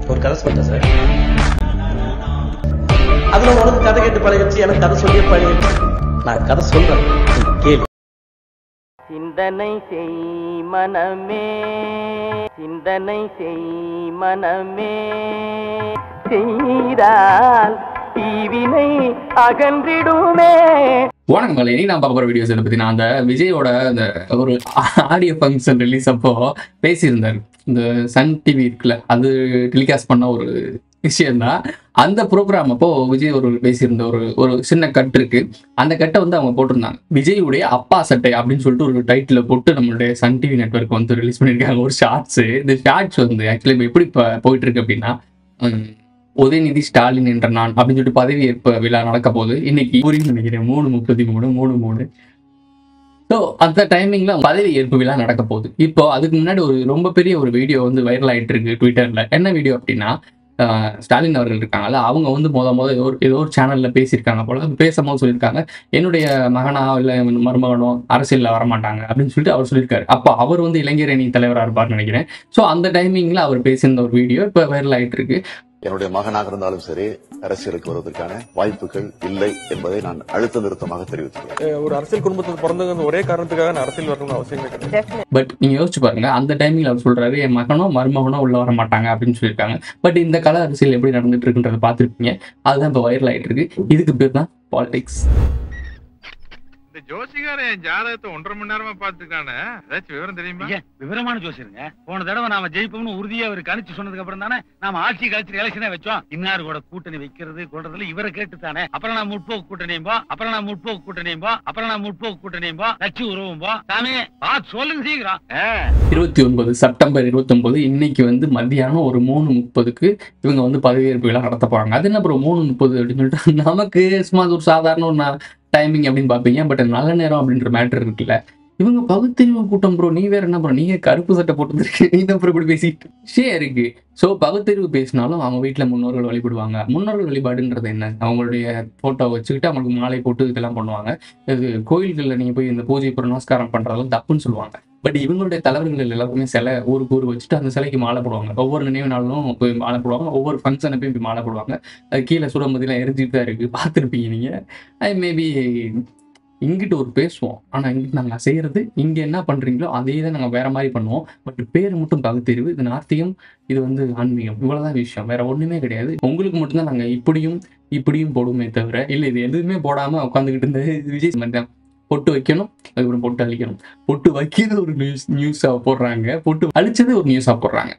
ஒரு கதை சொல்லிட்டேன் சார் அதுல உனக்கு கதை கேட்டு பழகிடுச்சு எனக்கு கதை சொல்லியே பழகிடுச்சு நான் கதை சொல்றேன் நீ கேளு சிந்தனை செய் மனமே சிந்தனை செய் மனமே செய்தால் தீவினை அகன்றிடுமே வணக்கம் மலை இன்னைக்கு நான் பார்க்க போற வீடியோஸ் இதை பத்தி நான் அந்த விஜயோட அந்த ஒரு ஆடியோ ஃபங்க்ஷன் ரிலீஸ் அப்போ பேசியிருந்தாரு இந்த சன் டிவி இருக்குல்ல அது டெலிகாஸ்ட் பண்ண ஒரு விஷயம்தான் அந்த ப்ரோக்ராம் அப்போ விஜய் ஒரு பேசியிருந்த ஒரு ஒரு சின்ன கட் இருக்கு அந்த கட்டை வந்து அவங்க போட்டிருந்தாங்க விஜயுடைய அப்பா சட்டை அப்படின்னு சொல்லிட்டு ஒரு டைட்டில் போட்டு நம்மளுடைய சன் டிவி நெட்வொர்க் வந்து ரிலீஸ் பண்ணியிருக்காங்க ஒரு ஷார்ட்ஸ் இந்த ஷார்ட்ஸ் வந்து ஆக்சுவலி இப்போ எப்படி இப்போ போயிட்டு இருக்கு அப்படின்னா உம், உதயநிதி ஸ்டாலின் என்ற நான் அப்படின்னு சொல்லிட்டு பதவியேற்பு விழா நடக்க போகுது இன்னைக்கு புரியும் நினைக்கிறேன் மூணு முப்பத்தி மூணு மூணு மூணு ஸோ அந்த டைமிங்ல பதவி ஏற்பு விழா நடக்க போகுது இப்போ அதுக்கு முன்னாடி ஒரு ரொம்ப பெரிய ஒரு வீடியோ வந்து வைரல் ஆயிட்டு இருக்கு ட்விட்டர்ல என்ன வீடியோ அப்படின்னா ஆஹ், ஸ்டாலின் அவர்கள் இருக்காங்கல்ல அவங்க வந்து முத முத ஏதோ ஒரு- ஏதோ ஒரு சேனல்ல பேசியிருக்காங்க போல பேசும்போது சொல்லியிருக்காங்க என்னுடைய மகனா இல்லை மருமகனோ அரசியல்ல வரமாட்டாங்க அப்படின்னு சொல்லிட்டு அவர் சொல்லியிருக்காரு அப்போ அவர் வந்து இளைஞர் அணி தலைவராக இருப்பார்னு நினைக்கிறேன் ஸோ அந்த டைமிங்ல அவர் பேசியிருந்த ஒரு வீடியோ இப்போ வைரல் ஆயிட்டு இருக்கு என்னுடைய மகனாக இருந்தாலும் சரி அரசியலுக்கு வருவதற்கான வாய்ப்புகள் இல்லை என்பதை நான் அழுத்த நிறுத்தமாக தெரிவித்துள்ளேன் அஹ் ஒரு அரசியல் குடும்பத்துக்கு பிறந்தவங்க ஒரே காரணத்துக்காக நான் அரசியல் வரணும்னு அவசியமே கிடையாது பட் நீங்க யோசிச்சு பாருங்க அந்த டைமிங்ல அவர் சொல்றாரு என் மகனோ மருமகனோ உள்ள வர மாட்டாங்க அப்படின்னு சொல்லியிருக்காங்க பட் இந்த கல அரசியல் எப்படி நடந்துட்டு இருக்குன்றத பார்த்துருப்பீங்க அதுதான் இப்போ வைரல் ஆயிட்டு இருக்கு இதுக்கு பேர் தான் பாலிடிக்ஸ் இந்த ஜோசிகாரன் என் ஜாதகத்தை ஒன்றரை மணி நேரமா பாத்துருக்கானே ஏதாச்சும் விவரம் தெரியுமா ஐயா, விவரமான ஜோசியருங்க போன தடவை நாம ஜெயிப்போம்னு உறுதியா அவர் கணிச்சு சொன்னதுக்கு அப்புறம் தானே நாம ஆட்சி கழிச்சு எலெக்ஷனே வச்சோம் இன்னார் கூட கூட்டணி வைக்கிறது கொள்றதுல இவரை கேட்டு தானே அப்புறம் நான் முற்போக்கு கூட்டணியும் போ அப்புறம் நான் முற்போக்கு கூட்டணியும் போ அப்புறம் நான் முற்போக்கு கூட்டணியும் போ கட்சி உறவும் போ சாமி பார்த்து சொல்லுங்க சீக்கிரம் ஆ. இருபத்தி ஒன்பது செப்டம்பர் இருபத்தொன்பது இன்னைக்கு வந்து மத்தியானம் ஒரு மூணு முப்பதுக்கு இவங்க வந்து பதவியேற்பு விழா நடத்த போறாங்க அது என்ன அப்புறம் மூணு முப்பது அப்படின்னு சொல்லிட்டு நமக்கு சும்மா அது ஒரு சாதாரண ஒரு டைமிங் அப்படின்னு பார்ப்பீங்க பட் நல்ல நேரம் அப்படின்ற மேட்டர் இருக்குல்ல இவங்க பகுத்தறிவு கூட்டம் ப்ரோ நீ வேற என்ன ப்ரோ நீங்க கருப்பு சட்டை போட்டுருக்கு நீ தான் ப்ரோ இப்படி பேசிட்டு ஷே இருக்கு ஸோ பகுத்தறிவு பேசினாலும் அவங்க வீட்டில் முன்னோர்கள் வழிபடுவாங்க முன்னோர்கள் வழிபாடுன்றது என்ன அவங்களுடைய ஃபோட்டோ வச்சுக்கிட்டு அவங்களுக்கு மாலை போட்டு இதெல்லாம் பண்ணுவாங்க இது கோயில்களில் நீங்கள் போய் இந்த பூஜை புனஸ்காரம் பண்ணுறதெல்லாம் தப்புன்னு சொல்லுவாங்க பட் இவங்களுடைய தலைவர்கள் எல்லாருக்குமே சிலை ஊருக்கு ஊர் வச்சுட்டு அந்த சிலைக்கு மாலை போடுவாங்க ஒவ்வொரு நினைவு நாளும் போய் மாலை போடுவாங்க ஒவ்வொரு ஃபங்க்ஷனை போய் போய் மாலை போடுவாங்க அது கீழே சுடமதிலாம் எரிஞ்சிட்டு தான் இருக்குது பார்த்துருப்பீங்க நீங்கள் அது மேபி இங்கிட்டு ஒரு பேசுவோம் ஆனால் இங்கிட்டு நாங்கள் செய்கிறது இங்கே என்ன பண்ணுறீங்களோ அதே தான் நாங்கள் வேற மாதிரி பண்ணுவோம் பட் பேர் மட்டும் பகுத்தறிவு இது நாத்தியம் இது வந்து ஆன்மீகம் இவ்வளோதான் விஷயம் வேற ஒன்றுமே கிடையாது உங்களுக்கு மட்டும்தான் நாங்கள் இப்படியும் இப்படியும் போடுவோமே தவிர இல்லை இது எதுவுமே போடாமல் உட்காந்துக்கிட்டு இருந்த விஜய் மாதிரி தான் பொட்டு வைக்கணும் அதுக்கப்புறம் பொட்டு அழிக்கணும் பொட்டு வைக்கிறது ஒரு நியூஸ் நியூஸாக போடுறாங்க பொட்டு அழிச்சது ஒரு நியூஸாக போடுறாங்க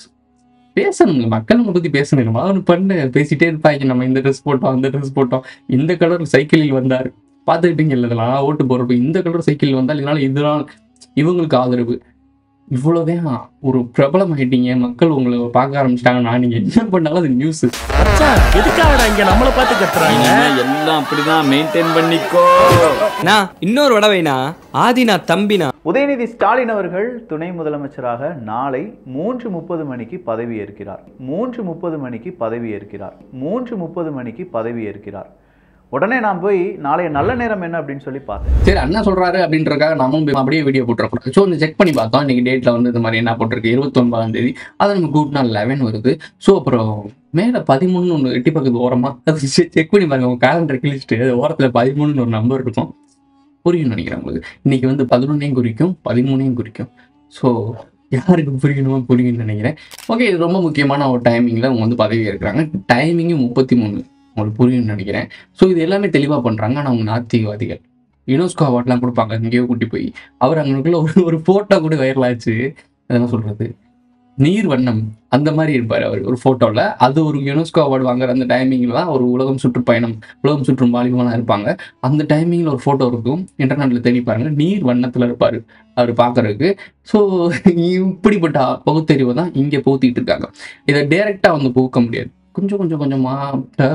பேசணுங்க மக்கள் நம்ம பற்றி பேசணும் அவனு பண்ணு பேசிட்டே இருப்பாங்க நம்ம இந்த ட்ரெஸ் போட்டோம் அந்த ட்ரெஸ் போட்டோம் இந்த கலர் சைக்கிளில் வந்தார் பார்த்துக்கிட்டீங்க இதெல்லாம் ஓட்டு போடுறப்ப இந்த கலர் சைக்கிள் வந்தால் இதனால இதனால் இவங்களுக்கு ஆதரவு இவ்வளோதான் ஒரு பிரபலம் ஆயிட்டீங்க மக்கள் உங்களை பார்க்க ஆரம்பிச்சிட்டாங்கன்னா நீங்க என்ன பண்ணாலும் அது நியூஸ் எதுக்காகடா இங்க நம்மள பார்த்து கத்துறாங்க எல்லாம் அப்படிதான் மெயின்டைன் பண்ணிக்கோ நான் இன்னொரு வடவைனா ஆதினா தம்பினா உதயநிதி ஸ்டாலின் அவர்கள் துணை முதலமைச்சராக நாளை மூன்று முப்பது மணிக்கு பதவியேற்கிறார் மூன்று முப்பது மணிக்கு பதவியேற்கிறார் மூன்று முப்பது மணிக்கு பதவியேற்கிறார் உடனே நான் போய் நாளைய நல்ல நேரம் என்ன அப்படின்னு சொல்லி பார்த்தேன் சரி அண்ணா சொல்றாரு அப்படின்றக்காக நாமும் போய் அப்படியே வீடியோ போட்டுருக்கோம் ஸோ வந்து செக் பண்ணி பார்த்தோம் இன்னைக்கு டேட்ல வந்து இந்த மாதிரி என்ன போட்டிருக்கு இருபத்தொன்பதாம் தேதி அதை நம்ம கூட்டினா லெவன் வருது ஸோ அப்புறம் மேலே பதிமூணுன்னு ஒன்று எட்டி பக்கத்து ஓரமா அது செக் பண்ணி பாருங்க உங்க கேலண்டர் கிழிச்சிட்டு அது ஓரத்தில் பதிமூணுன்னு ஒரு நம்பர் இருக்கும் புரியும் நினைக்கிறேன் உங்களுக்கு இன்னைக்கு வந்து பதினொன்னையும் குறிக்கும் பதிமூணையும் குறிக்கும் ஸோ யாருக்கு புரியணுமோ புரியும்னு நினைக்கிறேன் ஓகே இது ரொம்ப முக்கியமான ஒரு டைமிங்கில் அவங்க வந்து பதவி இருக்கிறாங்க டைமிங்கும் முப்பத்தி மூணு உங்களுக்கு புரியும்னு நினைக்கிறேன் ஸோ இது எல்லாமே தெளிவாக பண்ணுறாங்க ஆனால் அவங்க நாத்திகவாதிகள் யுனெஸ்கோ அவார்ட்லாம் கொடுப்பாங்க எங்கேயோ கூட்டி போய் அவர் அங்களுக்குள்ள ஒரு ஒரு ஃபோட்டோ கூட வைரல் ஆச்சு அதெல்லாம் சொல்கிறது நீர் வண்ணம் அந்த மாதிரி இருப்பார் அவர் ஒரு ஃபோட்டோவில் அது ஒரு யுனெஸ்கோ அவார்டு வாங்குற அந்த டைமிங்கில் தான் ஒரு உலகம் சுற்றுப்பயணம் உலகம் சுற்றும் வாலிபனாக இருப்பாங்க அந்த டைமிங்கில் ஒரு ஃபோட்டோ இருக்கும் இன்டர்நெட்டில் தேடி பாருங்க நீர் வண்ணத்தில் இருப்பார் அவர் பார்க்கறதுக்கு ஸோ இப்படிப்பட்ட பகுத்தறிவை தான் இங்கே பூத்திட்டு இருக்காங்க இதை டைரெக்டாக வந்து பூக்க முடியாது கொஞ்சம் கொஞ்சம் கொஞ்சமாக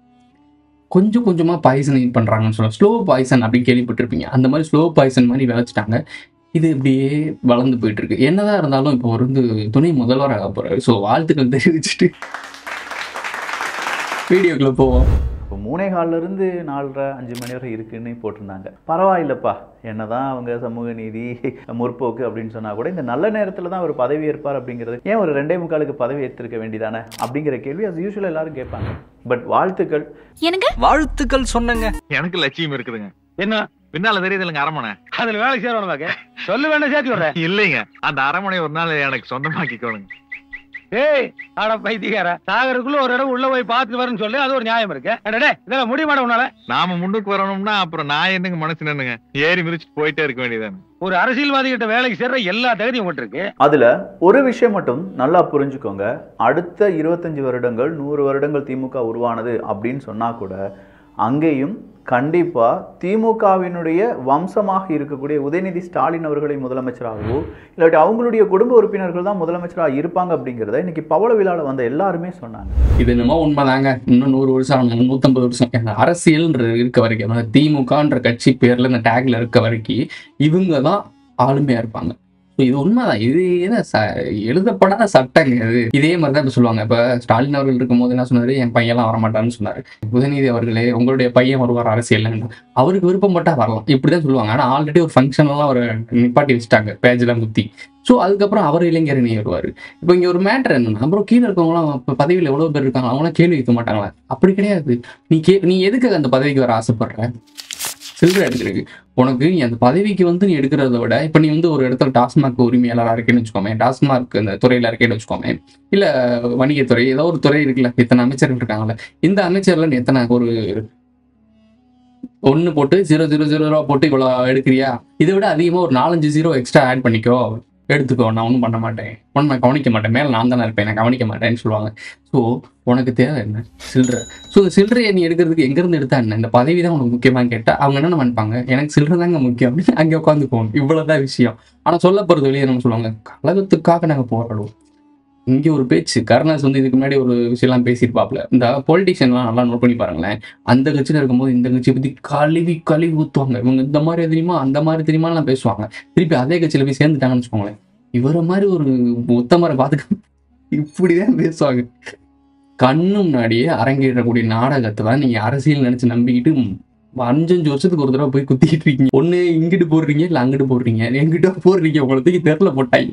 கொஞ்சம் கொஞ்சமாக பாய்சன் இது பண்ணுறாங்கன்னு சொல்லலாம் ஸ்லோ பாய்சன் அப்படின்னு கேள்விப்பட்டிருப்பீங்க அந்த மாதிரி ஸ்லோ பாய்சன் மாதிரி விளைச்சிட்டாங்க இது இப்படியே வளர்ந்து போயிட்டு இருக்கு என்னதான் இருந்தாலும் இப்போ அவர் வந்து துணை முதல்வராக போறாரு ஸோ வாழ்த்துக்கள் தெரிவிச்சுட்டு வீடியோக்குள்ள போவோம் இப்போ மூணே கால்ல இருந்து நாலரை அஞ்சு மணி வரை இருக்குன்னு போட்டிருந்தாங்க பரவாயில்லப்பா என்னதான் அவங்க சமூக நீதி முற்போக்கு அப்படின்னு சொன்னா கூட இந்த நல்ல நேரத்துல தான் அவர் பதவி ஏற்பார் அப்படிங்கிறது ஏன் ஒரு ரெண்டே முக்காலுக்கு பதவி ஏற்றிருக்க வேண்டியதானே அப்படிங்கிற கேள்வி அது யூஸ்வலாக எல்லாரும் கேட்பாங்க பட் வாழ்த்துக்கள் எனக்கு வாழ்த்துக்கள் சொன்னங்க எனக்கு லட்சியம் இருக்குதுங்க என்ன பின்னால தெரியுது இல்லைங்க அரமனை அதுல வேலை சேரணுமாக்க சொல்லு வேண்டாம் சேர்த்து விடுறேன் இல்லைங்க அந்த அரமனை ஒரு நாள் எனக்கு சொந்தமாக்கிக்கோணுங்க ஏய் ஆட பைத்தியக்கார சாகருக்குள்ள ஒரு இடம் உள்ள போய் பார்த்துட்டு வரேன்னு சொல்லி அது ஒரு நியாயம் இருக்கு அடடே இதெல்லாம் முடிய மாட்டேன் உன்னால நாம முன்னுக்கு வரணும்னா அப்புறம் நான் என்னங்க மனசு நின்னுங்க ஏறி மிதிச்சுட்டு போயிட்டே இருக்க வேண்டியதானே ஒரு அரசியல்வாதி கிட்ட வேலைக்கு சேர்ற எல்லா தகுதியும் உங்கள்ட்ட இருக்கு அதுல ஒரு விஷயம் மட்டும் நல்லா புரிஞ்சுக்கோங்க அடுத்த இருபத்தஞ்சு வருடங்கள் நூறு வருடங்கள் திமுக உருவானது அப்படின்னு சொன்னா கூட அங்கேயும் கண்டிப்பா திமுகவினுடைய வம்சமாக இருக்கக்கூடிய உதயநிதி ஸ்டாலின் அவர்களை முதலமைச்சராகவோ இல்லாட்டி அவங்களுடைய குடும்ப உறுப்பினர்கள் தான் முதலமைச்சராக இருப்பாங்க அப்படிங்கிறத இன்னைக்கு பவள விழாவில் வந்த எல்லாருமே சொன்னாங்க இது என்னமோ உண்மைதாங்க இன்னும் நூறு வருஷம் ஆகணும் நூற்றம்பது வருஷம் இந்த அரசியல்ன்ற இருக்க வரைக்கும் அதாவது திமுகன்ற கட்சி பேர்ல இந்த டேக்ல இருக்க வரைக்கும் இவங்க தான் ஆளுமையா இருப்பாங்க So இது உண்மைதான் இது என்ன ச எழுதப்படாத சட்டங்க இது இதே மாதிரி தான் இப்போ சொல்லுவாங்க இப்போ ஸ்டாலின் அவர்கள் இருக்கும்போது என்ன சொன்னாரு என் பையன்லாம் வரமாட்டான்னு சொன்னாரு உதயநிதி அவர்களே உங்களுடைய பையன் வருவார் அரசியல் அவருக்கு விருப்பப்பட்டா வரலாம் இப்படிதான் சொல்லுவாங்க ஆனா ஆல்ரெடி ஒரு ஃபங்க்ஷன்லாம் அவர் நிப்பாட்டி வச்சுட்டாங்க பேஜ்லாம் குத்தி ஸோ அதுக்கப்புறம் அவர் இளைஞரணி வருவார் இப்போ இங்கே ஒரு மேட்டர் என்னன்னா அப்புறம் கீழே இருக்கவங்களாம் இப்போ பதவியில் எவ்வளோ பேர் இருக்காங்க அவங்களாம் கேள்வி வைக்க மாட்டாங்களா அப்படி கிடையாது நீ கே நீ எதுக்கு அந்த பதவிக்கு வர ஆசைப்படுற சில்லறை எடுக்கிறதுக்கு உனக்கு நீ அந்த பதவிக்கு வந்து நீ எடுக்கிறத விட இப்போ நீ வந்து ஒரு இடத்துல டாஸ்மாக் உரிமையாளராக இருக்கேன்னு வச்சுக்கோமே டாஸ்மாக் அந்த துறையில் இருக்கேன்னு வச்சுக்கோமே இல்லை வணிகத்துறை ஏதோ ஒரு துறை இருக்குல்ல இத்தனை அமைச்சர்கள் இருக்காங்கல்ல இந்த அமைச்சர்ல நீ எத்தனை ஒரு ஒன்று போட்டு ஜீரோ ஜீரோ ஜீரோ ரூபா போட்டு இவ்வளோ எடுக்கிறியா இதை விட அதிகமாக ஒரு நாலஞ்சு ஜீரோ எக்ஸ்ட்ரா ஆட் பண்ணிக்கோ எடுத்துக்கோ நான் ஒன்றும் பண்ண மாட்டேன் ஒன்றும் நான் கவனிக்க மாட்டேன் மேலே நான் தானே இருப்பேன் நான் கவனிக்க மாட்டேன்னு சொல்லுவாங்க ஸோ உனக்கு தேவை என்ன சில்லறை ஸோ இந்த சில்லறையை நீ எடுக்கிறதுக்கு எங்கேருந்து எடுத்தா என்ன இந்த பதவி தான் உனக்கு முக்கியமானு கேட்டால் அவங்க என்ன நினைப்பாங்க எனக்கு சில்லறை தாங்க முக்கியம் அப்படின்னு அங்கே உட்காந்து போகணும் இவ்வளோதான் விஷயம் ஆனால் சொல்ல போகிறது வெளியே என்ன சொல்லுவாங்க கழகத்துக்காக நாங்கள் போராடுவோம் இங்கே ஒரு பேச்சு கருணாஸ் வந்து இதுக்கு முன்னாடி ஒரு விஷயம்லாம் பேசியிருப்பாப்ல இந்த பொலிட்டிஷியன்லாம் நல்லா நோட் பண்ணி பாருங்களேன் அந்த கட்சியில் இருக்கும்போது இந்த கட்சியை பற்றி கழுவி கழுவி ஊற்றுவாங்க இவங்க இந்த மாதிரி தெரியுமா அந்த மாதிரி தெரியுமாலாம் பேசுவாங்க திருப்பி அதே கட்சியில் போய் சேர்ந்துட்டாங்கன்னு வச்சுக்கோங்களேன் இவரை மாதிரி ஒரு உத்தமரை பார்த்துக்க இப்படிதான் பேசுவாங்க கண்ணு முன்னாடியே அரங்கேறக்கூடிய நாடகத்தை தான் நீங்க அரசியல் நினைச்சு நம்பிக்கிட்டு அஞ்சஞ்சு வருஷத்துக்கு ஒரு தடவை போய் குத்திக்கிட்டு இருக்கீங்க ஒண்ணு இங்கிட்டு போடுறீங்க இல்ல அங்கிட்டு போடுறீங்க எங்கிட்ட போடுறீங்க உங்களை தூக்கி தெருல போட்டாங்க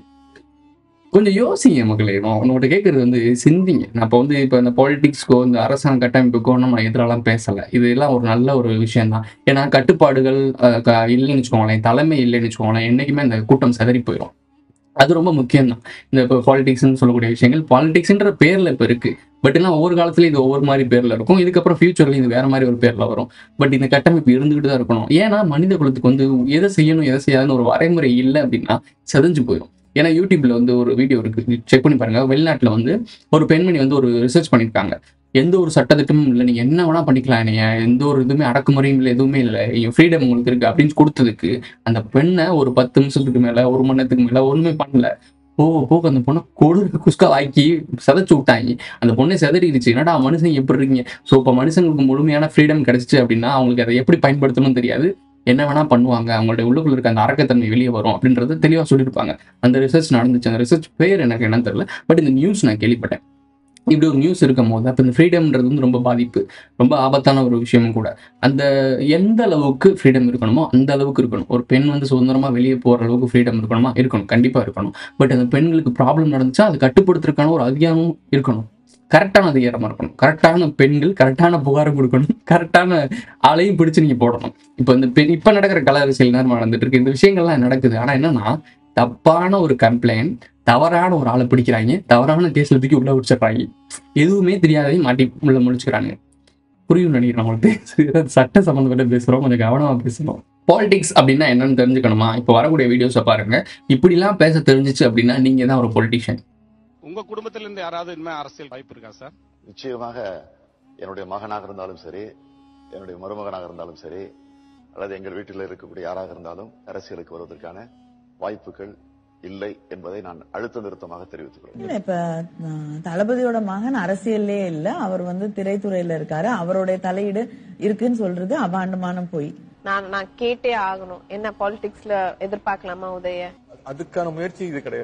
கொஞ்சம் யோசிங்க மக்களே நான் உன்னோட கேட்கறது வந்து சிந்திங்க நான் இப்போ வந்து இப்போ இந்த பாலிடிக்ஸ்க்கோ இந்த அரசாங்க கட்டமைப்புக்கோ நம்ம எதிரெல்லாம் பேசலை இது எல்லாம் ஒரு நல்ல ஒரு விஷயம் தான் ஏன்னா கட்டுப்பாடுகள் அஹ், க- இல்லைன்னு வச்சுக்கோங்களேன் தலைமை இல்லைன்னு வச்சுக்கோங்களேன் என்னைக்குமே அந்த கூட்டம் சிதறி போயிடும் அது ரொம்ப முக்கியம் தான் இந்த இப்போ பாலிடிக்ஸ்னு சொல்லக்கூடிய விஷயங்கள் பாலிடிக்ஸ்ன்ற பேர்ல இப்போ இருக்கு பட் எல்லாம் ஒவ்வொரு காலத்துலயும் இது ஒவ்வொரு மாதிரி பேர்ல இருக்கும் இதுக்கப்புறம் ஃபியூச்சர்ல இது வேற மாதிரி ஒரு பேர்ல வரும் பட் இந்த கட்டமைப்பு இருந்துகிட்டு தான் இருக்கணும் ஏன்னா மனித குலத்துக்கு வந்து எதை செய்யணும் எதை செய்யாதுன்னு ஒரு வரைமுறை இல்லை அப்படின்னா செதஞ்சு போயிடும் ஏன்னா யூடியூப்ல வந்து ஒரு வீடியோ இருக்கு செக் பண்ணி பாருங்க வெளிநாட்டுல வந்து ஒரு பெண்மணி வந்து ஒரு ரிசர்ச் பண்ணியிருக்காங்க எந்த ஒரு சட்டத்திட்டமும் இல்லை நீங்க என்ன வேணா பண்ணிக்கலாம் நீங்க எந்த ஒரு இதுவுமே அடக்குமுறையும் இல்லை எதுவுமே இல்லை ஃப்ரீடம் உங்களுக்கு இருக்கு அப்படின்னு கொடுத்ததுக்கு அந்த பெண்ணை ஒரு பத்து நிமிஷத்துக்கு மேல ஒரு மணி நேரத்துக்கு மேல ஒண்ணுமே பண்ணல போக போக அந்த பொண்ணை கொடு குஸ்கா ஆக்கி சிதைச்சு விட்டாங்க அந்த பொண்ணை சிதறிடுச்சு என்னடா மனுஷன் எப்படி இருக்கீங்க ஸோ இப்போ மனுஷங்களுக்கு முழுமையான ஃப்ரீடம் கிடைச்சிச்சு அப்படின்னா அவங்களுக்கு அதை எப்படி பயன்படுத்தணும்னு தெரியாது என்ன வேணா பண்ணுவாங்க அவங்களுடைய உள்ளுக்குள்ள இருக்க அந்த அரக்கத்தன்மை வெளியே வரும் அப்படின்றது தெளிவாக சொல்லியிருப்பாங்க அந்த ரிசர்ச் நடந்துச்சு அந்த ரிசர்ச் பேர் எனக்கு என்னன்னு தெரியல பட் இந்த நியூஸ் நான் கேள்விப்பட்டேன் இப்படி ஒரு நியூஸ் இருக்கும் போது அப்போ இந்த ஃப்ரீடம்ன்றது வந்து ரொம்ப பாதிப்பு ரொம்ப ஆபத்தான ஒரு விஷயமும் கூட அந்த எந்த அளவுக்கு ஃப்ரீடம் இருக்கணுமோ அந்த அளவுக்கு இருக்கணும் ஒரு பெண் வந்து சுதந்திரமா வெளியே போற அளவுக்கு ஃப்ரீடம் இருக்கணுமா இருக்கணும் கண்டிப்பா இருக்கணும் பட் அந்த பெண்களுக்கு ப்ராப்ளம் நடந்துச்சா அது கட்டுப்படுத்துறதுக்கான ஒரு அதிகாரமும் இருக்கணும் கரெக்டான அதிகாரமா இருக்கணும் கரெக்டான பெண்கள் கரெக்டான புகாரம் கொடுக்கணும் கரெக்டான ஆளையும் பிடிச்சு நீங்க போடணும் இப்போ இந்த பெண் இப்போ நடக்கிற கல அரசியல் நேரம் நடந்துட்டு இருக்கு இந்த விஷயங்கள்லாம் நடக்குது ஆனா என்னன்னா தப்பான ஒரு கம்ப்ளைண்ட் தவறான ஒரு ஆளை பிடிக்கிறாங்க தவறான கேஸ்ல தூக்கி உள்ள வச்சிடுறாங்க எதுவுமே தெரியாதையும் மாட்டி உள்ள முடிச்சுக்கிறாங்க புரியும் நினைக்கிறேன் உங்களுக்கு சட்ட சம்மந்தப்பட்ட பேசுறோம் கொஞ்சம் கவனமா பேசணும் பாலிடிக்ஸ் அப்படின்னா என்னன்னு தெரிஞ்சுக்கணுமா இப்போ வரக்கூடிய வீடியோஸை பாருங்க இப்படிலாம் பேச தெரிஞ்சிச்சு அப்படின்னா நீங்க தான் ஒரு பொலிட்டிஷியன் உங்க குடும்பத்துல இருந்து யாராவது இனிமே அரசியல் வாய்ப்பு இருக்கா சார் நிச்சயமாக என்னுடைய மகனாக இருந்தாலும் சரி என்னுடைய மருமகனாக இருந்தாலும் சரி அல்லது எங்கள் வீட்டில் இருக்கக்கூடிய யாராக இருந்தாலும் அரசியலுக்கு வருவதற்கான வாய்ப்புகள் இல்லை என்பதை நான் அழுத்த நிறுத்தமாக தெரிவித்துக் கொள்கிறேன் இல்ல இப்ப அஹ், தளபதியோட மகன் அரசியல்லே இல்ல அவர் வந்து திரைத்துறையில இருக்காரு அவருடைய தலையீடு இருக்குன்னு சொல்றது அபாண்டமான பொய் நான் நான் கேட்டே ஆகணும் என்ன பாலிடிக்ஸ்ல எதிர்பார்க்கலாமா உதய அதுக்கான முயற்சி இது கிடையாது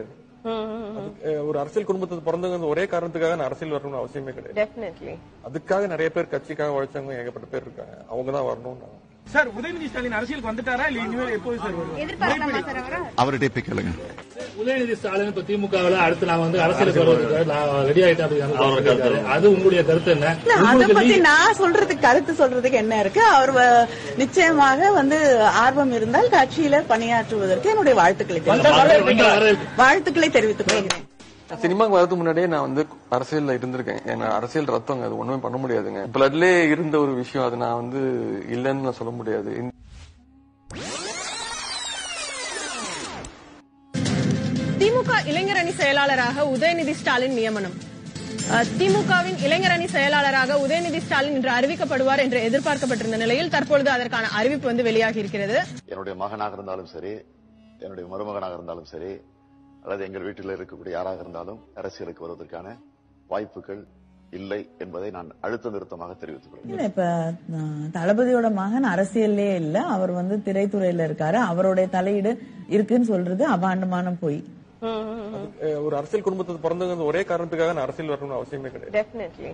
அஹ் ஒரு அரசியல் குடும்பத்தை பிறந்தவங்க ஒரே காரணத்துக்காக நான் அரசியல் வரணும்னு அவசியமே கிடையாது டெஃபினெட்லி அதுக்காக நிறைய பேர் கட்சிக்காக உழைச்சவங்க ஏகப்பட்ட பேர் இருக்காங்க அவங்க தான் வரணும் நான் சார் உதயநிதி ஸ்டாலின் அரசியலுக்கு வந்துட்டாரா இல்ல இனிமேல் எப்போது சார் வருவார் அவர்கிட்டே போய் கேளுங்க உதயநிதி ஸ்டாலின் இப்ப திமுகவில் அடுத்து நான் வந்து அரசியலுக்கு வருவதற்கு நான் ரெடி ஆயிட்டேன் அப்படின்னு சொல்லியிருக்காரு. அது உங்களுடைய கருத்து என்ன இல்ல, அத உங்களுக்கு பத்தி நீ- நான் சொல்றதுக்கு கருத்து சொல்றதுக்கு என்ன இருக்கு அவர் வ- நிச்சயமாக வந்து ஆர்வம் இருந்தால் கட்சியில பணியாற்றுவதற்கு என்னுடைய வாழ்த்துக்களை தெரிவித்துக் கொள்கிறேன். வாழ்த்துக்களை தெரிவித்துக் கொள்கிறேன் சினிமாக்கு வரதுக்கு முன்னாடியே நான் வந்து அரசியல்ல இருந்திருக்கேன் ஏன்னா அரசியல் ரத்தங்க அது ஒண்ணுமே பண்ண முடியாதுங்க பிளட்லே இருந்த ஒரு விஷயம் அது நான் வந்து இல்லைன்னு நான் சொல்ல முடியாது இந்த- திமுக இளைஞர் அணி செயலாளராக உதயநிதி ஸ்டாலின் நியமனம் அஹ், திமுகவின் இளைஞர் அணி செயலாளராக உதயநிதி ஸ்டாலின் இன்று அறிவிக்கப்படுவார் என்று எதிர்பார்க்கப்பட்டிருந்த நிலையில் தற்பொழுது அதற்கான அறிவிப்பு வந்து வெளியாகி இருக்கிறது என்னுடைய மகனாக இருந்தாலும் சரி என்னுடைய மருமகனாக இருந்தாலும் சரி அல்லது எங்கள் வீட்டில் இருக்கக்கூடிய யாராக இருந்தாலும் அரசியலுக்கு வருவதற்கான வாய்ப்புகள் இல்லை என்பதை நான் அழுத்த நிறுத்தமாக தெரிவித்துக் கொள்கிறேன் இல்ல இப்ப அஹ், தளபதியோட மகன் அரசியல்லே இல்ல அவர் வந்து திரைத்துறையில இருக்காரு அவருடைய தலையீடு இருக்குன்னு சொல்றது அபாண்டமான பொய் அஹ் ஒரு அரசியல் குடும்பத்தை பிறந்தவங்க ஒரே காரணத்துக்காக நான் அரசியல் வரணும்னு அவசியமே கிடையாது டெஃபினெட்லி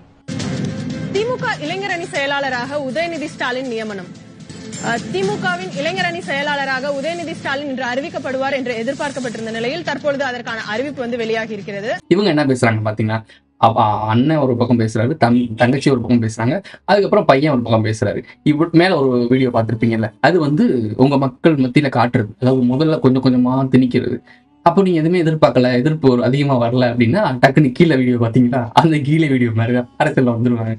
திமுக இளைஞர் அணி செயலாளராக உதயநிதி ஸ்டாலின் நியமனம் அஹ், திமுகவின் இளைஞர் அணி செயலாளராக உதயநிதி ஸ்டாலின் இன்று அறிவிக்கப்படுவார் என்று எதிர்பார்க்கப்பட்டிருந்த நிலையில் தற்பொழுது அதற்கான அறிவிப்பு வந்து வெளியாகி இருக்கிறது இவங்க என்ன பேசுறாங்க பாத்தீங்கன்னா அவ- அண்ணன் ஒரு பக்கம் பேசுறாரு தம் தங்கச்சி ஒரு பக்கம் பேசுறாங்க அதுக்கப்புறம் பையன் ஒரு பக்கம் பேசுறாரு இவ மேல ஒரு வீடியோ பார்த்திருப்பீங்கல்ல அது வந்து உங்க மக்கள் மத்தியில காட்டுறது அதாவது முதல்ல கொஞ்சம் கொஞ்சமா திணிக்கிறது அப்போ நீங்க எதுவுமே எதிர்பார்க்கல எதிர்ப்பு ஒரு அதிகமா வரல அப்படின்னா டக்குன்னு கீழே வீடியோ பாத்தீங்களா அந்த கீழே வீடியோ மாதிரி தான் அரசியல்ல வந்துருவாங்க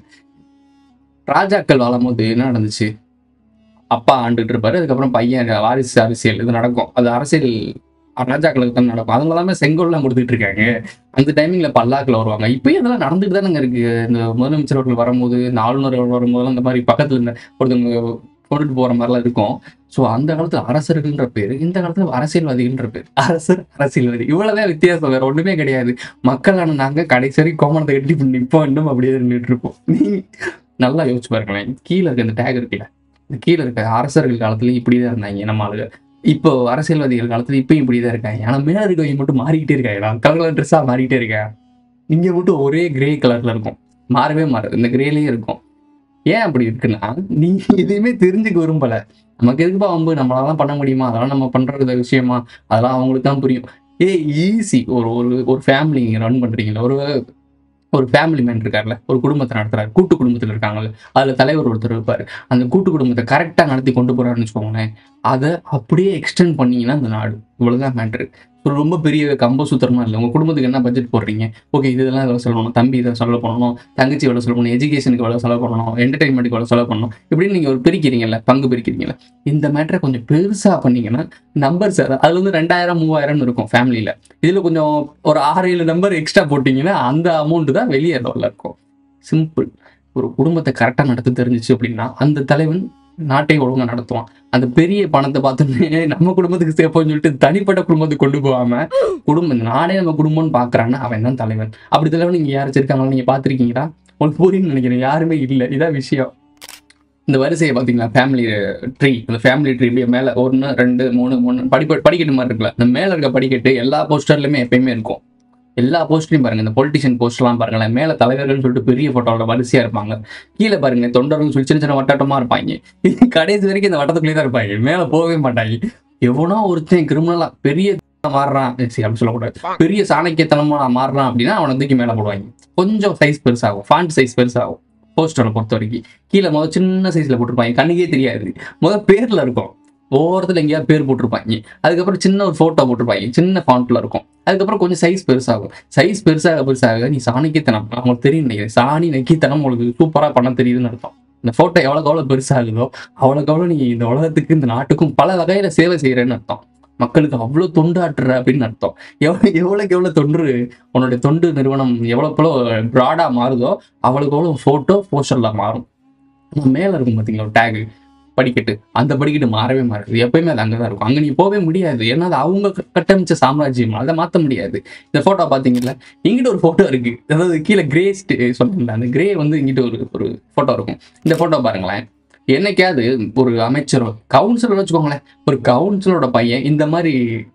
ராஜாக்கள் வாழும்போது என்ன நடந்துச்சு அப்பா ஆண்டுட்டு இருப்பாரு அதுக்கப்புறம் பையன் வாரிசு அரசியல் இது நடக்கும் அது அரசியல் ராஜாக்களுக்கு தான் நடக்கும் அவங்க எல்லாமே செங்கோல்லாம் கொடுத்துட்டு இருக்காங்க அந்த டைமிங்ல பல்லாக்கில் வருவாங்க இப்பயும் அதெல்லாம் நடந்துட்டு தானங்க இருக்கு இந்த முதலமைச்சர் அவர்கள் வரும்போது இந்த ஆளுநர் அவர்கள் வரும்போது அந்த மாதிரி பக்கத்துல இருந்த ஒருத்தவங்க கொண்டுட்டு போற மாதிரிலாம் இருக்கும் ஸோ அந்த காலத்துல அரசர்கள்ன்ற பேர் இந்த காலத்துல அரசியல்வாதிகள்ன்ற பேர் அரசர் அரசியல்வாதி இவ்வளவுதான் வித்தியாசம் வேற ஒண்ணுமே கிடையாது மக்களான நாங்க கடைசி வரைக்கும் கோமணத்தை கட்டி இப்படி நிப்போம் இன்னும் அப்படியே நின்றுட்டு இருப்போம் நீ நல்லா யோசிச்சு பாருங்களேன் கீழே இருக்க இந்த டேக் இருக்குல்ல இந்த கீழே இருக்க அரசர்கள் காலத்துலயும் இப்படிதான் இருந்தாங்க நம்ம ஆளுங்க இப்போ அரசியல்வாதிகள் காலத்துல இப்பயும் இப்படிதான் இருக்காங்க ஆனா மேல இருக்கவங்க மட்டும் மாறிக்கிட்டே இருக்காங்க கலர் கலர் ட்ரெஸ்ஸா மாறிக்கிட்டே இருக்கேன் நீங்க மட்டும் ஒரே கிரே கலர்ல இருக்கும் மாறவே மாறாது இந்த கிரேலயே இருக்கும் ஏன் அப்படி இருக்குன்னா நீங்க எதையுமே தெரிஞ்சுக்க விரும்பல நமக்கு எதுக்குப்பா வம்பு நம்மளால பண்ண முடியுமா அதெல்லாம் நம்ம பண்றது விஷயமா அதெல்லாம் அவங்களுக்கு தான் புரியும் ஏ ஈஸி ஒரு ஒரு ஒரு ஃபேமிலி நீங்க ரன் பண்றீங்களா ஒரு ஒரு ஃபேமிலி மேன் இருக்கார்ல ஒரு குடும்பத்தை நடத்துறாரு கூட்டு குடும்பத்தில் இருக்காங்கல்ல அதுல தலைவர் ஒருத்தர் இருப்பாரு அந்த கூட்டு குடும்பத்தை கரெக்டா நடத்தி கொண்டு போறாருன்னு வச்சுக்கோங்களேன் அதை அப்படியே எக்ஸ்டெண்ட் பண்ணீங்கன்னா அந்த நாடு இவ்வளவுதான் மேட்ரு ஒரு ரொம்ப பெரிய கம்ப சுத்திரமா இல்லை உங்க குடும்பத்துக்கு என்ன பட்ஜெட் போடுறீங்க ஓகே இதெல்லாம் எவ்வளவு செலவு பண்ணணும் தம்பி இதை செலவு பண்ணணும் தங்கச்சி எவ்வளவு செலவு பண்ணணும் எஜுகேஷனுக்கு எவ்வளவு செலவு பண்ணணும் என்டர்டைன்மெண்ட்டுக்கு எவ்வளவு செலவு பண்ணணும் இப்படின்னு நீங்க ஒரு பிரிக்கிறீங்கல்ல பங்கு பிரிக்கிறீங்கல்ல இந்த மேட்டரை கொஞ்சம் பெருசா பண்ணீங்கன்னா நம்பர்ஸ் அதுல வந்து ரெண்டாயிரம் மூவாயிரம்னு இருக்கும் ஃபேமிலியில இதுல கொஞ்சம் ஒரு ஆறு ஏழு நம்பர் எக்ஸ்ட்ரா போட்டீங்கன்னா அந்த அமௌண்ட் தான் வெளியே லெவலில் இருக்கும் சிம்பிள் ஒரு குடும்பத்தை கரெக்டாக நடத்த தெரிஞ்சிச்சு அப்படின்னா அந்த தலைவன் நாட்டை ஒழுங்கா நடத்துவான் அந்த பெரிய பணத்தை பார்த்தோன்னே நம்ம குடும்பத்துக்கு சேர்ப்போம்னு சொல்லிட்டு தனிப்பட்ட குடும்பத்துக்கு கொண்டு போகாம குடும்பம் இந்த நாடே நம்ம குடும்பம்னு பாக்குறான்னா அவன் தான் தலைவன் அப்படி தலைவன் நீங்க யாராச்சும் இருக்காங்களா நீங்க பாத்திருக்கீங்களா உங்களுக்கு புரியும்னு நினைக்கிறேன் யாருமே இல்லை இதான் விஷயம் இந்த வரிசையை பார்த்தீங்களா ஃபேமிலி ட்ரீ இந்த ஃபேமிலி ட்ரீ இப்படியே மேலே ஒன்று ரெண்டு மூணு மூணு படிப்ப படிக்கட்டு மாதிரி இருக்குல்ல இந்த மேலே இருக்க படிக்கட்டு எல்லா போஸ்டர்லையுமே எப்பயுமே இருக்கும் எல்லா போஸ்ட்லையும் பாருங்க இந்த பொலிட்டிஷியன் போஸ்ட்லாம் பாருங்களேன் மேலே தலைவர்கள்னு சொல்லிட்டு பெரிய ஃபோட்டோவில் வரிசையா இருப்பாங்க கீழே பாருங்க தொண்டர்கள் சொல்லி சின்ன சின்ன வட்டாட்டமா இருப்பாங்க கடைசி வரைக்கும் இந்த வட்டத்துக்குள்ளே தான் இருப்பாங்க மேலே போகவே மாட்டாங்க எவனோ ஒருத்தன் கிரிமினலா பெரிய மாறுறான் சரி அப்படி சொல்லக்கூடாது பெரிய சாணக்கியத்தனமா மாறுறான் அப்படின்னா அவனை தூக்கி மேலே போடுவாங்க கொஞ்சம் சைஸ் பெருசாகும் ஃபாண்ட் சைஸ் பெருசாகும் போஸ்டரை பொறுத்த வரைக்கும் கீழே முதல் சின்ன சைஸ்ல போட்டிருப்பாங்க கண்ணுக்கே தெரியாது முதல் பேர்ல இருக்கும் ஒவ்வொருத்துல எங்கேயாவது பேர் போட்டிருப்பாங்க அதுக்கப்புறம் சின்ன ஒரு போட்டோ போட்டிருப்பாங்க சின்ன ஃபாண்ட்ல இருக்கும் அதுக்கப்புறம் கொஞ்சம் சைஸ் பெருசாகும் சைஸ் பெருசாக பெருசாக நீ சாணிக்கத்தனம் அவங்களுக்கு தெரியும் நினைக்கிறேன் சாணி நக்கித்தனம் உங்களுக்கு சூப்பரா பண்ண தெரியுதுன்னு அர்த்தம் இந்த போட்டோ எவ்வளோக்கு எவ்வளோ பெருசாகுதோ அவ்வளோக்கு எவ்வளோ நீ இந்த உலகத்துக்கு இந்த நாட்டுக்கும் பல வகையில சேவை செய்யறேன்னு அர்த்தம் மக்களுக்கு அவ்வளோ தொண்டாற்றுற அப்படின்னு அர்த்தம் எவ்வளோ எவ்வளோக்கு எவ்வளோ தொண்டு உன்னுடைய தொண்டு நிறுவனம் எவ்வளோக்கு எவ்வளோ ப்ராடாக மாறுதோ அவ்வளோக்கு எவ்வளோ ஃபோட்டோ போஸ்டரில் மாறும் ஆனா மேலே இருக்கும் பார்த்தீங்களா ஒரு டேகு படிக்கட்டு அந்த படிக்கட்டு மாறவே மாறாது எப்பயுமே அது அங்கே தான் இருக்கும் அங்கே நீ போகவே முடியாது ஏன்னா அது அவங்க க- கட்டமைச்ச சாம்ராஜ்யம் அதை மாற்ற முடியாது இந்த ஃபோட்டோ பார்த்தீங்களா இங்கிட்ட ஒரு ஃபோட்டோ இருக்கு அதாவது கீழே கிரே சொன்னீங்களா அந்த கிரே வந்து இங்கிட்ட ஒரு ஒரு ஃபோட்டோ இருக்கும் இந்த ஃபோட்டோ பாருங்களேன் என்னைக்காவது ஒரு அமைச்சரோ கவுன்சிலர் வச்சுக்கோங்களேன் ஒரு கவுன்சிலரோட பையன் இந்த மாதிரி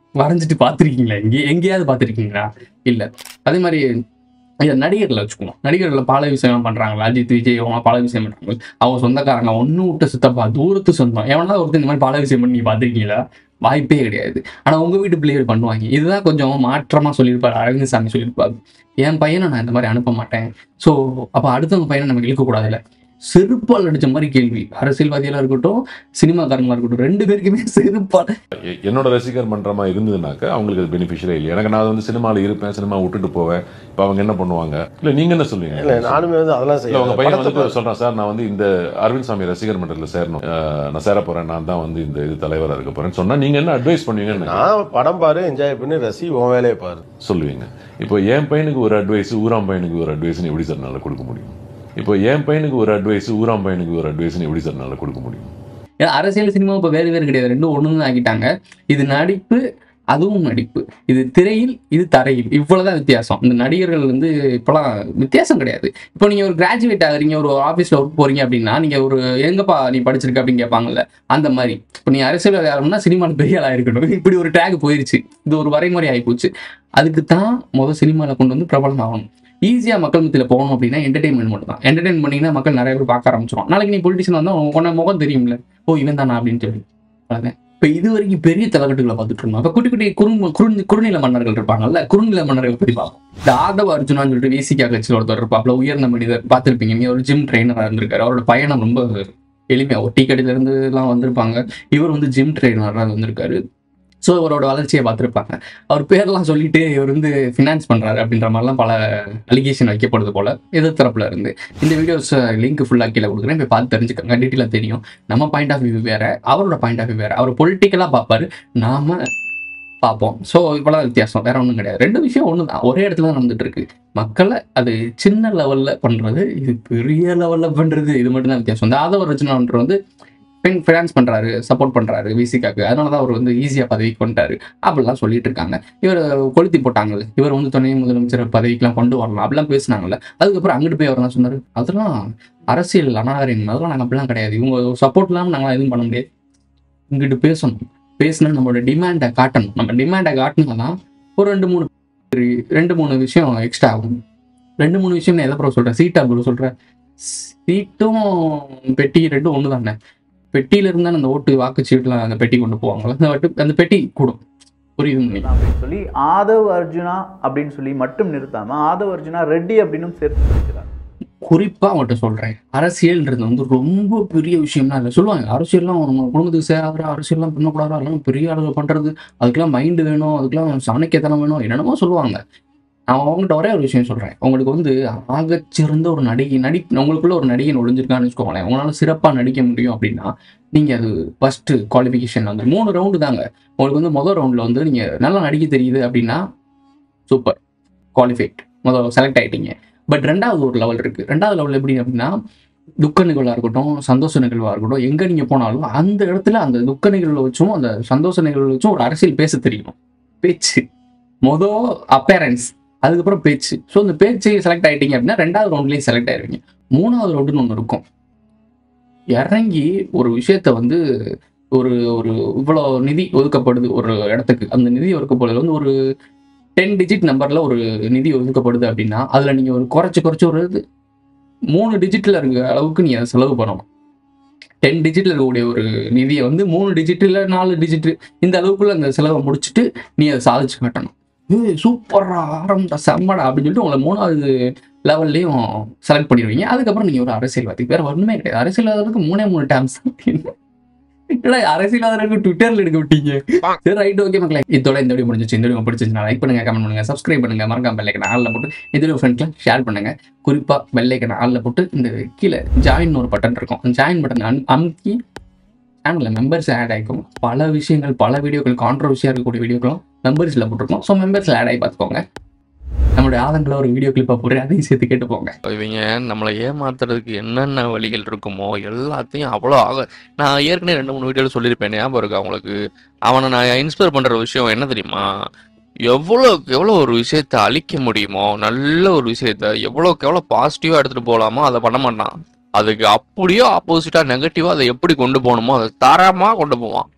வரைஞ்சிட்டு பார்த்துருக்கீங்களா எங்கே எங்கேயாவது பார்த்துருக்கீங்களா இல்லை அதே மாதிரி ஐயா நடிகர்களை வச்சுக்கணும் நடிகர்களை பல விஷயம் பண்றாங்களா அஜித் விஜய் அவங்க பல விஷயம் பண்றாங்க அவங்க சொந்தக்காரங்க ஒண்ணு விட்ட சித்தப்பா தூரத்து சொந்தம் எவனா ஒருத்தர் இந்த மாதிரி பல விஷயம் பண்ணி பார்த்துருக்கீங்களா வாய்ப்பே கிடையாது ஆனா உங்க வீட்டு பிள்ளைகள் பண்ணுவாங்க இதுதான் கொஞ்சம் மாற்றமா சொல்லியிருப்பாரு அரவிந்த் சாமி சொல்லியிருப்பாரு என் பையனை நான் இந்த மாதிரி அனுப்ப மாட்டேன் ஸோ அப்ப அடுத்தவங்க பையனை நம்ம இழுக்கக்கூடாதுல்ல செருப்பால் அடிச்ச மாதிரி கேள்வி அரசியல்வாதிகளா இருக்கட்டும் சினிமாக்காரங்களா இருக்கட்டும் ரெண்டு பேருக்குமே செருப்பால் எ- என்னோட ரசிகர் மன்றமா இருந்ததுனாக்க அவங்களுக்கு அது பெனிஃபிஷியலே இல்லை எனக்கு நான் வந்து சினிமாவில் இருப்பேன் சினிமா விட்டுட்டு போவேன் இப்போ அவங்க என்ன பண்ணுவாங்க இல்லை நீங்க என்ன சொல்லுவீங்க இல்ல, நானுமே வந்து அதெல்லாம் இல்ல, செய்யல. உங்க பையன் படத்தை வந்து சொல்றான் சார் நான் வந்து இந்த அரவிந்த் சாமி ரசிகர் மன்றத்தில் சேரணும் அஹ், நான் சேர போறேன் நான் தான் வந்து இந்த இது தலைவரா இருக்க போறேன்னு சொன்னா நீங்க என்ன அட்வைஸ் பண்ணுவீங்கன்னு நான் படம் பாரு என்ஜாய் பண்ணி ரசி உன் வேலையை பாரு சொல்லுவீங்க இப்போ என் பையனுக்கு ஒரு அட்வைஸ் ஊராம் பையனுக்கு ஒரு அட்வைஸ்னு எப்படி சார் என்னால கொடுக்க முடியும் இப்போ என் பையனுக்கு ஒரு அட்வைஸ் ஊராம் பையனுக்கு ஒரு அட்வைஸ்னு எப்படி சார் என்னால கொடுக்க முடியும் ஏன்னா அரசியல் சினிமா இப்போ வேறு வேறு கிடையாது ரெண்டும் ஒன்று ஆக்கிட்டாங்க இது நடிப்பு அதுவும் நடிப்பு இது திரையில் இது தரையில் இவ்வளவுதான் வித்தியாசம் இந்த நடிகர்கள் வந்து இப்போலாம் வித்தியாசம் கிடையாது இப்போ நீங்க ஒரு கிராஜுவேட் ஆகுறீங்க ஒரு ஆஃபீஸில் ஒர்க் போறீங்க அப்படின்னா நீங்க ஒரு எங்கப்பா நீ படிச்சிருக்க அப்படின்னு கேட்பாங்கல்ல அந்த மாதிரி இப்போ நீ அரசியல் ஆகணும்னா சினிமாவில் பெரிய ஆளாக இருக்கணும் இப்படி ஒரு டேக் போயிருச்சு இது ஒரு வரைமுறை ஆகிப்போச்சு அதுக்கு தான் முதல் சினிமாவில் கொண்டு வந்து பிரபலம் ஆகணும் ஈஸியாக மக்கள் மத்தியில் போகணும் அப்படின்னா என்டர்டைன்மெண்ட் மட்டும் தான் என்டர்டைன் பண்ணீங்கன்னா மக்கள் நிறைய பேர் பார்க்க ஆரம்பிச்சிடும் நாளைக்கு நீ பொலிட்டிஷன் வந்தால் உன முகம் தெரியும்ல ஓ இவன் தானா அப்படின்னு சொல்லி அவ்வளோதான் இப்போ இது வரைக்கும் பெரிய தலைக்கட்டுகளை பார்த்துட்டு இருந்தோம் இப்போ குட்டி குட்டி குறு குறு குறுநில மன்னர்கள் இருப்பாங்கல்ல குறுநில மன்னர்கள் பற்றி பார்ப்போம் இந்த ஆதவ அர்ஜுனான்னு சொல்லிட்டு விசிகா கட்சியில் ஒருத்தர் இருப்பாப்ல உயர்ந்த மனிதர் பார்த்துருப்பீங்க நீ ஒரு ஜிம் ட்ரெயினராக இருந்திருக்காரு அவரோட பயணம் ரொம்ப எளிமையா ஒரு டீ கடையில இருந்து எல்லாம் வந்திருப்பாங்க இவர் வந்து ஜிம் ட்ரெயினராக வந்திருக்காரு ஸோ இவரோட வளர்ச்சியை பார்த்துருப்பாங்க அவர் பேர்லாம் சொல்லிட்டு இவர் வந்து ஃபினான்ஸ் பண்றாரு அப்படின்ற மாதிரிலாம் பல அலிகேஷன் வைக்கப்படுது போல எதிர் தரப்புல இருந்து இந்த வீடியோஸ் லிங்க் ஃபுல்லாக கீழே கொடுக்குறேன் போய் பார்த்து தெரிஞ்சுக்கோங்க டீட்டெயிலாக தெரியும் நம்ம பாயிண்ட் ஆஃப் வியூ வேற அவரோட பாயிண்ட் ஆஃப் வியூ வேற அவர் பொலிட்டிக்கலாக பார்ப்பாரு நாம பார்ப்போம் ஸோ இவ்வளோ வித்தியாசம் வேற ஒன்றும் கிடையாது ரெண்டு விஷயம் ஒன்று தான் ஒரே இடத்துல தான் நடந்துட்டு இருக்கு மக்களை அது சின்ன லெவல்ல பண்றது இது பெரிய லெவல்ல பண்றது இது மட்டும் தான் வித்தியாசம் இந்த ஆதவ ரச்சனான்ற வந்து பெண் ஃபினான்ஸ் பண்றாரு சப்போர்ட் பண்றாரு விசிகாக்கு அதனால தான் அவர் வந்து ஈஸியா பதவிக்கு வந்துட்டாரு அப்படிலாம் சொல்லிட்டு இருக்காங்க இவர் கொளுத்தி போட்டாங்கல்ல இவர் வந்து துணை முதலமைச்சர் பதவிக்கெல்லாம் கொண்டு வரலாம் அப்படிலாம் பேசினாங்கல்ல அதுக்கப்புறம் அங்கிட்டு போய் அவர் என்ன சொன்னாரு அதெல்லாம் அரசியல் அநாகரிகம் அதெல்லாம் நாங்கள் அப்படிலாம் கிடையாது இவங்க சப்போர்ட் இல்லாமல் நாங்களாம் எதுவும் பண்ண முடியாது இங்கிட்டு பேசணும் பேசினா நம்மளோட டிமாண்டை காட்டணும் நம்ம டிமாண்டை காட்டினா ஒரு ரெண்டு மூணு ரெண்டு மூணு விஷயம் எக்ஸ்ட்ரா ஆகும் ரெண்டு மூணு விஷயம் நான் எதை ப்ரோ சொல்கிறேன் சீட்டா ப்ரோ சொல்கிறேன் சீட்டும் பெட்டி ரெண்டும் ஒன்று தானே பெட்டியில இருந்தா அந்த ஓட்டு வாக்குச்சீட்டுலாம் அந்த பெட்டி கொண்டு போவாங்களா அந்த வட்டு அந்த பெட்டி கூடும் புரியுது நினைக்கிறேன். அப்படின்னு சொல்லி ஆதவ் அர்ஜுனா அப்படின்னு சொல்லி மட்டும் நிறுத்தாம ஆதவ் அர்ஜுனா ரெட்டி அப்படின்னும் சேர்த்து சொல்லிக்கிறார் குறிப்பா அவன்கிட்ட சொல்றேன் அரசியல்ன்றது வந்து ரொம்ப பெரிய விஷயம்லாம் இல்லை சொல்லுவாங்க அரசியல்லாம் நம்ம குடும்பத்துக்கு சேராத அரசியல்லாம் பண்ணக்கூடாது அதெல்லாம் பெரிய ஆளுங்க பண்றது அதுக்கெல்லாம் மைண்டு வேணும் அதுக்கெல்லாம் சாணக்கியத்தனம் வேணும் என்னென்னமோ சொல்லுவாங்க நான் அவங்ககிட்ட ஒரே ஒரு விஷயம் சொல்றேன் உங்களுக்கு வந்து ஆகச்சிறந்த ஒரு நடிகை நடி உங்களுக்குள்ள ஒரு நடிகை ஒளிஞ்சிருக்கான்னு வச்சுக்கோங்களேன் உங்களால சிறப்பா நடிக்க முடியும் அப்படின்னா நீங்க அது ஃபர்ஸ்ட் குவாலிஃபிகேஷன் வந்து மூணு ரவுண்டு தாங்க உங்களுக்கு வந்து முதல் ரவுண்ட்ல வந்து நீங்க நல்லா நடிக்க தெரியுது அப்படின்னா சூப்பர் குவாலிஃபைட் முதல் செலக்ட் ஆயிட்டீங்க பட் ரெண்டாவது ஒரு லெவல் இருக்கு ரெண்டாவது லெவல் எப்படி அப்படின்னா துக்க நிகழ்வாக இருக்கட்டும் சந்தோஷ நிகழ்வாக இருக்கட்டும் எங்கே நீங்கள் போனாலும் அந்த இடத்துல அந்த துக்க நிகழ்வை வச்சும் அந்த சந்தோஷ நிகழ்வை வச்சும் ஒரு அரசியல் பேச தெரியணும் பேச்சு மொதல் அப்பேரன்ஸ் அதுக்கப்புறம் பேச்சு ஸோ இந்த பேச்சு செலக்ட் ஆயிட்டீங்க அப்படின்னா ரெண்டாவது ரவுண்ட்லேயும் செலக்ட் ஆயிருவீங்க மூணாவது ரவுண்டுன்னு ஒன்று இருக்கும் இறங்கி ஒரு விஷயத்த வந்து ஒரு ஒரு இவ்வளோ நிதி ஒதுக்கப்படுது ஒரு இடத்துக்கு அந்த நிதி ஒதுக்கப்படுது வந்து ஒரு டென் டிஜிட் நம்பர்ல ஒரு நிதி ஒதுக்கப்படுது அப்படின்னா அதுல நீங்க ஒரு குறைச்சு குறைச்சு ஒரு இது மூணு டிஜிட்ல இருக்க அளவுக்கு நீ அதை செலவு பண்ணணும் டென் டிஜிட்ல இருக்கக்கூடிய ஒரு நிதியை வந்து மூணு டிஜிட் இல்ல நாலு டிஜிட் இந்த அளவுக்குள்ள அந்த செலவை முடிச்சுட்டு நீ அதை சாதிச்சு காட்டணும் ஏய் சூப்பரா ஆரம்பா செம்மடா அப்படின்னு சொல்லிட்டு உங்களை மூணாவது லெவல்லையும் செலக்ட் பண்ணிடுவீங்க அதுக்கப்புறம் நீங்க ஒரு அரசியல்வாதி வேற ஒண்ணுமே கிடையாது அரசியல்வாதத்துக்கு மூணே மூணு டேம்ஸ் இல்ல அரசியல்வாதருக்கு ட்விட்டர்ல எடுக்க விட்டீங்க சரி ரைட் ஓகே மக்களே இதோட இந்த வீடியோ முடிஞ்சிச்சு இந்த வீடியோ பிடிச்சிருந்தா லைக் பண்ணுங்க கமெண்ட் பண்ணுங்க சப்ஸ்கிரைப் பண்ணுங்க மறக்காம பெல்லைக்கன் ஆள்ல போட்டு இந்த ஃப்ரெண்ட்ஸ்லாம் ஷேர் பண்ணுங்க குறிப்பா பெல்லைக்கன் ஆள்ல போட்டு இந்த கீழே ஜாயின் ஒரு பட்டன் இருக்கும் ஜாயின் பட்டன் அமுக்கி சேனலில் மெம்பர்ஸ் ஆட் ஆகிக்கும் பல விஷயங்கள் பல வீடியோக்கள் கான்ட்ரவர்சியாக இருக்கக்கூடிய வீடியோக்களும் மெம்பர்ஸில் போட்டிருக்கோம் ஸோ மெம்பர்ஸில் ஆட் ஆகி பார்த்துக்கோங்க நம்மளுடைய ஆதங்களை ஒரு வீடியோ கிளிப்பாக போடுறேன் அதையும் சேர்த்து கேட்டு போங்க இவங்க நம்மளை ஏமாத்துறதுக்கு என்னென்ன வழிகள் இருக்குமோ எல்லாத்தையும் அவ்வளோ ஆக நான் ஏற்கனவே ரெண்டு மூணு வீடியோவில் சொல்லியிருப்பேன் ஞாபகம் இருக்கா உங்களுக்கு அவனை நான் இன்ஸ்பயர் பண்ணுற விஷயம் என்ன தெரியுமா எவ்வளோக்கு எவ்வளோ ஒரு விஷயத்த அழிக்க முடியுமோ நல்ல ஒரு விஷயத்த எவ்வளோக்கு எவ்வளோ பாசிட்டிவாக எடுத்துகிட்டு போகலாமோ அதை பண்ண மாட்டான் அதுக்கு அப்படியோ ஆப்போசிட்டாக நெகட்டிவாக அதை எப்படி கொண்டு போகணுமோ அதை தரமாக கொண்டு போவான்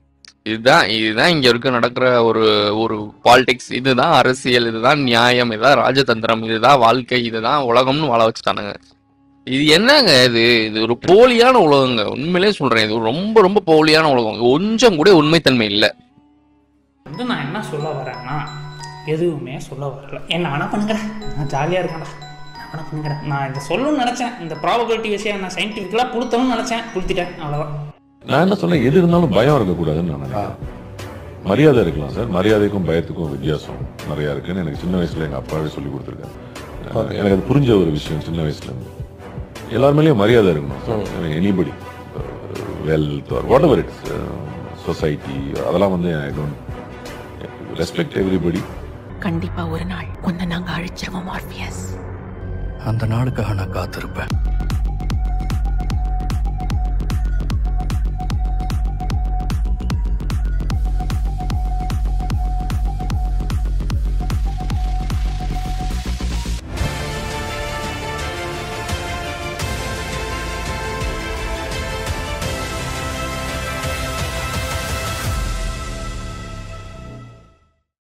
இதுதான் இதுதான் இங்க இருக்க நடக்கிற ஒரு ஒரு பாலிடிக்ஸ் இதுதான் அரசியல் இதுதான் நியாயம் இதுதான் ராஜதந்திரம் இதுதான் வாழ்க்கை இதுதான் உலகம்னு வாழ வச்சுட்டானுங்க இது என்னங்க இது இது ஒரு போலியான உலகங்க உண்மையிலே சொல்றேன் இது ரொம்ப ரொம்ப போலியான உலகம் கொஞ்சம் கூட உண்மைத்தன்மை இல்லை வந்து நான் என்ன சொல்ல வரேன்னா எதுவுமே சொல்ல வரல என்ன வேணா பண்ணுங்கிறேன் நான் ஜாலியாக இருக்கேன்டா நான் வேணா பண்ணுங்கிறேன் நான் இதை சொல்லணும்னு நினச்சேன் இந்த ப்ராபபிலிட்டி விஷயம் நான் சயின்டிஃபிக்கலாக புழுத்தணும்னு நினச்சேன் புழுத்திட்டேன் அவ்வளோதான் நான் என்ன சொன்னேன் எது இருந்தாலும் பயம் இருக்கக்கூடாதுன்னு நான் நினைக்கிறேன் மரியாதை இருக்கலாம் சார் மரியாதைக்கும் பயத்துக்கும் வித்தியாசம் நிறைய இருக்குன்னு எனக்கு சின்ன வயசுல எங்க அப்பாவே சொல்லி கொடுத்துருக்காரு எனக்கு அது புரிஞ்ச ஒரு விஷயம் சின்ன வயசுல இருந்து எல்லார் மேலேயும் மரியாதை இருக்கணும் anybody wealth whatever it's society அதெல்லாம் வந்து ஐ டோன்ட் ரெஸ்பெக்ட் எவ்ரிபடி கண்டிப்பா ஒரு நாள் உன்னை நாங்க அழிச்சிருவோம் மார்பியஸ் அந்த நாளுக்காக நான் காத்திருப்பேன்